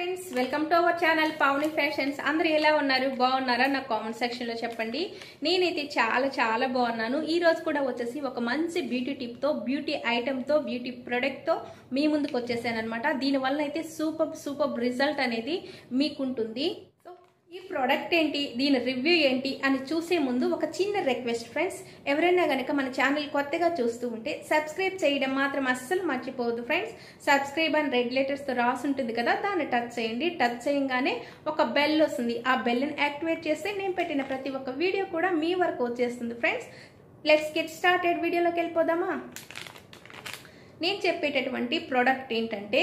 friends welcome to our channel Pouni fashions అందరూ ఎలా ఉన్నారు బాగున్నారా నా కామెంట్ సెక్షన్ లో చెప్పండి నేనైతే చాలా చాలా బాగున్నాను ఈ రోజు కూడా వచ్చేసి ఒక మంచి బ్యూటీ టిప్ తో బ్యూటీ ఐటమ్ తో బ్యూటీ ప్రొడక్ట్ తో మీ ముందుకు వచ్చేసాను అనమాట దీని వల్ల అయితే సూపర్ సూపర్ రిజల్ట్ అనేది మీకుంటుంది సో ఈ ప్రోడక్ట్ ఏంటి దీని రివ్యూ ఏంటి అని చూసే ముందు ఒక చిన్న రిక్వెస్ట్ ఫ్రెండ్స్ ఎవరైనా కనుక మన ఛానల్ కొత్తగా చూస్తూ ఉంటే సబ్స్క్రైబ్ చేయడం మాత్రం అస్సలు మర్చిపోవద్దు ఫ్రెండ్స్ సబ్స్క్రైబ్ అని రెడ్ లెటర్స్తో రాసి ఉంటుంది కదా దాన్ని టచ్ చేయండి టచ్ చేయగానే ఒక బెల్ వస్తుంది ఆ బెల్ని యాక్టివేట్ చేస్తే నేను పెట్టిన ప్రతి ఒక్క వీడియో కూడా మీ వరకు వచ్చేస్తుంది ఫ్రెండ్స్ లెట్స్ గెట్ స్టార్టెడ్ వీడియోలోకి వెళ్ళిపోదామా నేను చెప్పేటటువంటి ప్రోడక్ట్ ఏంటంటే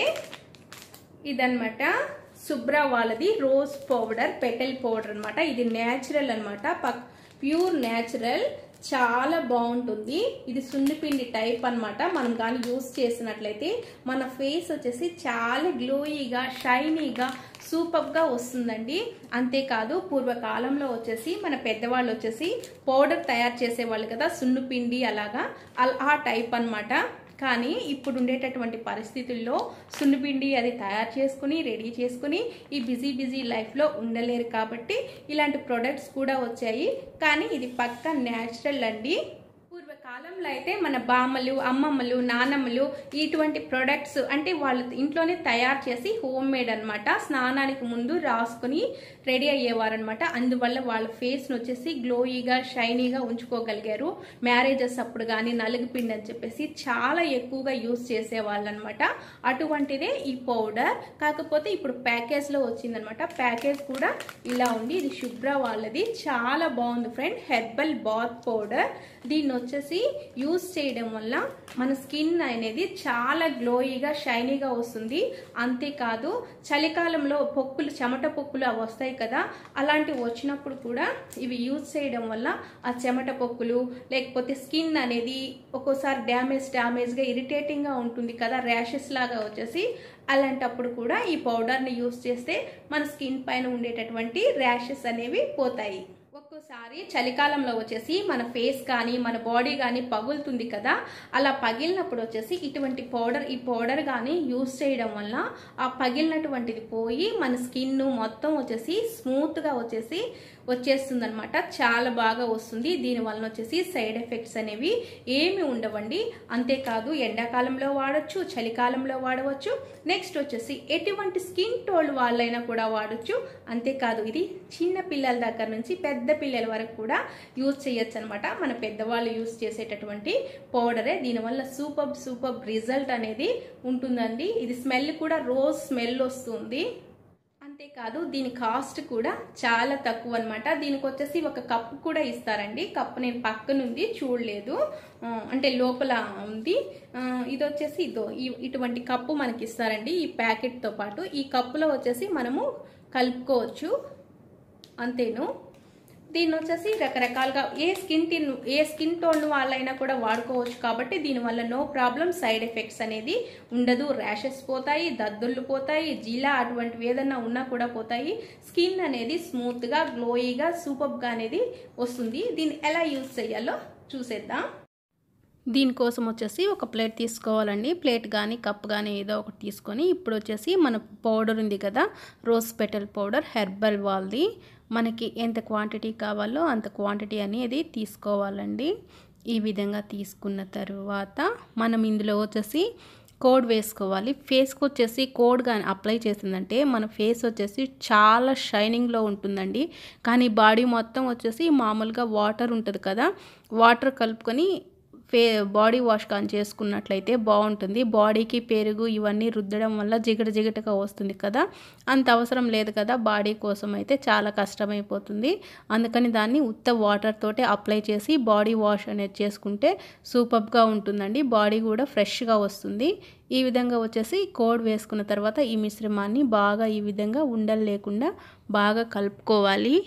ఇదన్నమాట శుభ్ర వాళ్ళది రోజ్ పౌడర్ పెటల్ పౌడర్ అనమాట ఇది న్యాచురల్ అనమాట ప్యూర్ న్యాచురల్ చాలా బాగుంటుంది ఇది సున్నిపిండి టైప్ అనమాట మనం కానీ యూస్ చేసినట్లయితే మన ఫేస్ వచ్చేసి చాలా గ్లోయీగా షైనీగా సూపర్గా వస్తుందండి అంతేకాదు పూర్వకాలంలో వచ్చేసి మన పెద్దవాళ్ళు వచ్చేసి పౌడర్ తయారు చేసేవాళ్ళు కదా సున్నుపిండి అలాగా ఆ టైప్ అనమాట కానీ ఇప్పుడు ఉండేటటువంటి పరిస్థితుల్లో సున్నిపిండి అది తయారు చేసుకుని రెడీ చేసుకుని ఈ బిజీ బిజీ లైఫ్లో ఉండలేరు కాబట్టి ఇలాంటి ప్రొడక్ట్స్ కూడా వచ్చాయి కానీ ఇది పక్క న్యాచురల్ అండి పూర్వకాలంలో అయితే మన బామ్మలు అమ్మమ్మలు నానమ్మలు ఇటువంటి ప్రొడక్ట్స్ అంటే వాళ్ళు ఇంట్లోనే తయారు చేసి హోమ్ మేడ్ అనమాట స్నానానికి ముందు రాసుకుని రెడీ అయ్యేవారనమాట అందువల్ల వాళ్ళ ఫేస్ను వచ్చేసి గ్లోయీగా షైనీగా ఉంచుకోగలిగారు మ్యారేజెస్ అప్పుడు కానీ నలుగుపిండి అని చెప్పేసి చాలా ఎక్కువగా యూస్ చేసేవాళ్ళు అనమాట అటువంటిదే ఈ పౌడర్ కాకపోతే ఇప్పుడు ప్యాకేజ్లో వచ్చిందనమాట ప్యాకేజ్ కూడా ఇలా ఉంది ఇది శుభ్ర వాళ్ళది చాలా బాగుంది ఫ్రెండ్ హెర్బల్ బాత్ పౌడర్ దీన్ని వచ్చేసి యూస్ చేయడం వల్ల మన స్కిన్ అనేది చాలా గ్లోయీగా షైనీగా వస్తుంది అంతేకాదు చలికాలంలో పొక్కులు చెమట పొక్కులు అవి వస్తాయి కదా అలాంటివి వచ్చినప్పుడు కూడా ఇవి యూజ్ చేయడం వల్ల ఆ చెమట పొక్కులు లేకపోతే స్కిన్ అనేది ఒక్కోసారి డ్యామేజ్ డ్యామేజ్గా ఇరిటేటింగ్గా ఉంటుంది కదా ర్యాషెస్ లాగా వచ్చేసి అలాంటప్పుడు కూడా ఈ పౌడర్ని యూస్ చేస్తే మన స్కిన్ పైన ఉండేటటువంటి ర్యాషెస్ అనేవి పోతాయి ఒక్కోసారి చలికాలంలో వచ్చేసి మన ఫేస్ కానీ మన బాడీ కానీ పగులుతుంది కదా అలా పగిలినప్పుడు వచ్చేసి ఇటువంటి పౌడర్ ఈ పౌడర్ కానీ యూస్ చేయడం వల్ల ఆ పగిలినటువంటిది పోయి మన స్కిన్ మొత్తం వచ్చేసి స్మూత్గా వచ్చేసి వచ్చేస్తుంది అనమాట చాలా బాగా వస్తుంది దీనివల్ల వచ్చేసి సైడ్ ఎఫెక్ట్స్ అనేవి ఏమి ఉండవండి అంతేకాదు ఎండాకాలంలో వాడచ్చు చలికాలంలో వాడవచ్చు నెక్స్ట్ వచ్చేసి ఎటువంటి స్కిన్ టోల్ వాళ్ళైనా కూడా వాడచ్చు అంతేకాదు ఇది చిన్న పిల్లల దగ్గర నుంచి పెద్ద పిల్లల వరకు కూడా యూజ్ చేయొచ్చు అనమాట మన పెద్దవాళ్ళు యూజ్ చేసేటటువంటి పౌడరే దీనివల్ల సూపర్ సూపర్ రిజల్ట్ అనేది ఉంటుందండి ఇది స్మెల్ కూడా రోజ్ స్మెల్ వస్తుంది అంతేకాదు దీని కాస్ట్ కూడా చాలా తక్కువ అనమాట దీనికి వచ్చేసి ఒక కప్పు కూడా ఇస్తారండి కప్పు నేను పక్కనుంది చూడలేదు అంటే లోపల ఉంది ఇది వచ్చేసి ఇదో ఇటువంటి కప్పు మనకి ఇస్తారండి ఈ ప్యాకెట్తో పాటు ఈ కప్పులో వచ్చేసి మనము కలుపుకోవచ్చు అంతేను దీన్ని వచ్చేసి రకరకాలుగా ఏ స్కిన్ టిన్ ఏ స్కిన్ టోన్ వాళ్ళైనా కూడా వాడుకోవచ్చు కాబట్టి దీనివల్ల నో ప్రాబ్లం సైడ్ ఎఫెక్ట్స్ అనేది ఉండదు ర్యాషెస్ పోతాయి దద్దుళ్ళు పోతాయి జీలా అటువంటివి ఏదన్నా ఉన్నా కూడా పోతాయి స్కిన్ అనేది స్మూత్గా గ్లోయీగా సూపర్గా అనేది వస్తుంది దీన్ని ఎలా యూజ్ చేయాలో చూసేద్దాం దీనికోసం వచ్చేసి ఒక ప్లేట్ తీసుకోవాలండి ప్లేట్ కానీ కప్ కానీ ఏదో ఒకటి తీసుకొని ఇప్పుడు వచ్చేసి మన పౌడర్ ఉంది కదా రోజ్ పెటల్ పౌడర్ హెర్బల్ వాళ్ళది మనకి ఎంత క్వాంటిటీ కావాలో అంత క్వాంటిటీ అనేది తీసుకోవాలండి ఈ విధంగా తీసుకున్న తర్వాత మనం ఇందులో వచ్చేసి కోడ్ వేసుకోవాలి ఫేస్కి వచ్చేసి కోడ్ కానీ అప్లై చేసిందంటే మన ఫేస్ వచ్చేసి చాలా షైనింగ్లో ఉంటుందండి కానీ బాడీ మొత్తం వచ్చేసి మామూలుగా వాటర్ ఉంటుంది కదా వాటర్ కలుపుకొని ఫే బాడీ వాష్ కానీ చేసుకున్నట్లయితే బాగుంటుంది బాడీకి పెరుగు ఇవన్నీ రుద్దడం వల్ల జిగట జిగటగా వస్తుంది కదా అంత అవసరం లేదు కదా బాడీ కోసం అయితే చాలా కష్టమైపోతుంది అందుకని దాన్ని ఉత్త వాటర్ తోటే అప్లై చేసి బాడీ వాష్ అనేది చేసుకుంటే సూపర్గా ఉంటుందండి బాడీ కూడా ఫ్రెష్గా వస్తుంది ఈ విధంగా వచ్చేసి కోడ్ వేసుకున్న తర్వాత ఈ మిశ్రమాన్ని బాగా ఈ విధంగా ఉండలు లేకుండా బాగా కలుపుకోవాలి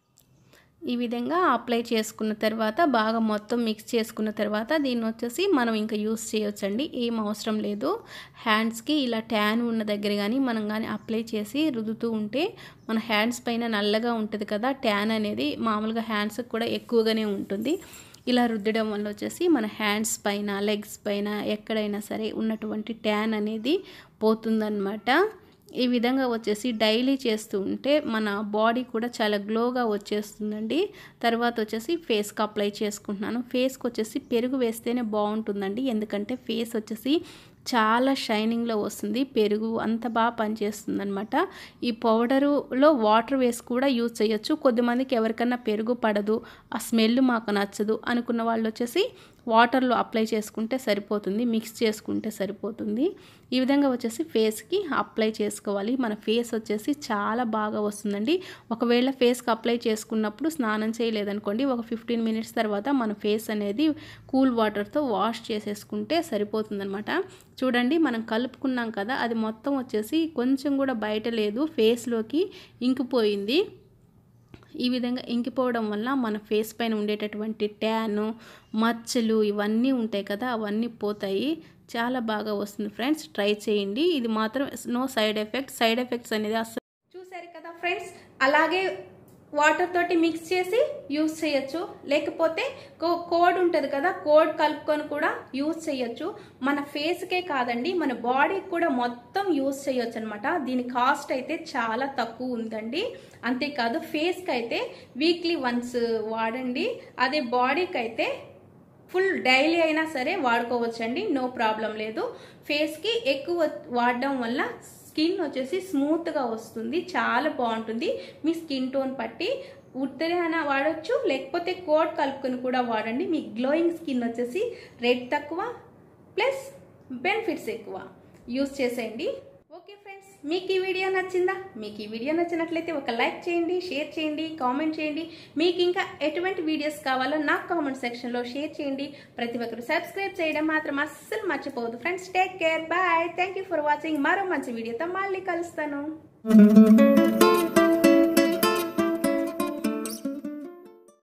ఈ విధంగా అప్లై చేసుకున్న తర్వాత బాగా మొత్తం మిక్స్ చేసుకున్న తర్వాత దీన్ని వచ్చేసి మనం ఇంకా యూస్ చేయొచ్చండి ఏం అవసరం లేదు హ్యాండ్స్కి ఇలా ట్యాన్ ఉన్న దగ్గర కానీ మనం కానీ అప్లై చేసి రుద్దుతూ ఉంటే మన హ్యాండ్స్ పైన నల్లగా ఉంటుంది కదా ట్యాన్ అనేది మామూలుగా హ్యాండ్స్కి కూడా ఎక్కువగానే ఉంటుంది ఇలా రుద్దడం వల్ల వచ్చేసి మన హ్యాండ్స్ పైన లెగ్స్ పైన ఎక్కడైనా సరే ఉన్నటువంటి ట్యాన్ అనేది పోతుందన్నమాట ఈ విధంగా వచ్చేసి డైలీ చేస్తూ ఉంటే మన బాడీ కూడా చాలా గ్లోగా వచ్చేస్తుందండి తర్వాత వచ్చేసి ఫేస్కి అప్లై చేసుకుంటున్నాను ఫేస్కి వచ్చేసి పెరుగు వేస్తేనే బాగుంటుందండి ఎందుకంటే ఫేస్ వచ్చేసి చాలా షైనింగ్లో వస్తుంది పెరుగు అంత బాగా పనిచేస్తుంది అనమాట ఈ పౌడరులో వాటర్ వేసి కూడా యూజ్ చేయొచ్చు కొద్దిమందికి ఎవరికన్నా పెరుగు పడదు ఆ స్మెల్ మాకు నచ్చదు అనుకున్న వాళ్ళు వచ్చేసి వాటర్లో అప్లై చేసుకుంటే సరిపోతుంది మిక్స్ చేసుకుంటే సరిపోతుంది ఈ విధంగా వచ్చేసి ఫేస్కి అప్లై చేసుకోవాలి మన ఫేస్ వచ్చేసి చాలా బాగా వస్తుందండి ఒకవేళ ఫేస్కి అప్లై చేసుకున్నప్పుడు స్నానం చేయలేదనుకోండి ఒక ఫిఫ్టీన్ మినిట్స్ తర్వాత మన ఫేస్ అనేది కూల్ వాటర్తో వాష్ చేసేసుకుంటే సరిపోతుందనమాట చూడండి మనం కలుపుకున్నాం కదా అది మొత్తం వచ్చేసి కొంచెం కూడా బయట లేదు ఫేస్లోకి ఇంకిపోయింది ఈ విధంగా ఇంకిపోవడం వల్ల మన ఫేస్ పైన ఉండేటటువంటి ట్యాను మచ్చలు ఇవన్నీ ఉంటాయి కదా అవన్నీ పోతాయి చాలా బాగా వస్తుంది ఫ్రెండ్స్ ట్రై చేయండి ఇది మాత్రం no side effects side effects అనేది అసలు చూసారు కదా ఫ్రెండ్స్ అలాగే వాటర్ తోటి మిక్స్ చేసి యూస్ చేయొచ్చు లేకపోతే కో- కోడ్ ఉంటుంది కదా కోడ్ కలుపుకొని కూడా యూస్ చేయొచ్చు మన ఫేస్కే కాదండి మన బాడీకి కూడా మొత్తం యూస్ చేయొచ్చు అనమాట దీని కాస్ట్ అయితే చాలా తక్కువ ఉందండి అంతేకాదు ఫేస్కి అయితే వీక్లీ వన్స్ వాడండి అదే బాడీకి అయితే ఫుల్ డైలీ అయినా సరే వాడుకోవచ్చండి నో ప్రాబ్లం లేదు ఫేస్కి ఎక్కువ వాడడం వల్ల స్కిన్ వచ్చేసి స్మూత్గా వస్తుంది చాలా బాగుంటుంది మీ స్కిన్ టోన్ పట్టి ఉత్తరే అయినా వాడచ్చు లేకపోతే కోట్ కలుపుకొని కూడా వాడండి మీ గ్లోయింగ్ స్కిన్ వచ్చేసి రేట్ తక్కువ ప్లస్ బెనిఫిట్స్ ఎక్కువ యూస్ చేసేయండి ఓకే ఫ్రెండ్స్ మీకు ఈ వీడియో నచ్చిందా మీకు ఈ వీడియో నచ్చినట్లయితే ఒక లైక్ చేయండి షేర్ చేయండి కామెంట్ చేయండి మీకు ఇంకా ఎటువంటి వీడియోస్ కావాలో నాకు కామెంట్ సెక్షన్లో షేర్ చేయండి ప్రతి ఒక్కరు సబ్స్క్రైబ్ చేయడం మాత్రం అస్సలు మర్చిపోవద్దు friends take care bye thank you for watching మరో మంచి వీడియోతో మళ్ళీ కలుస్తాను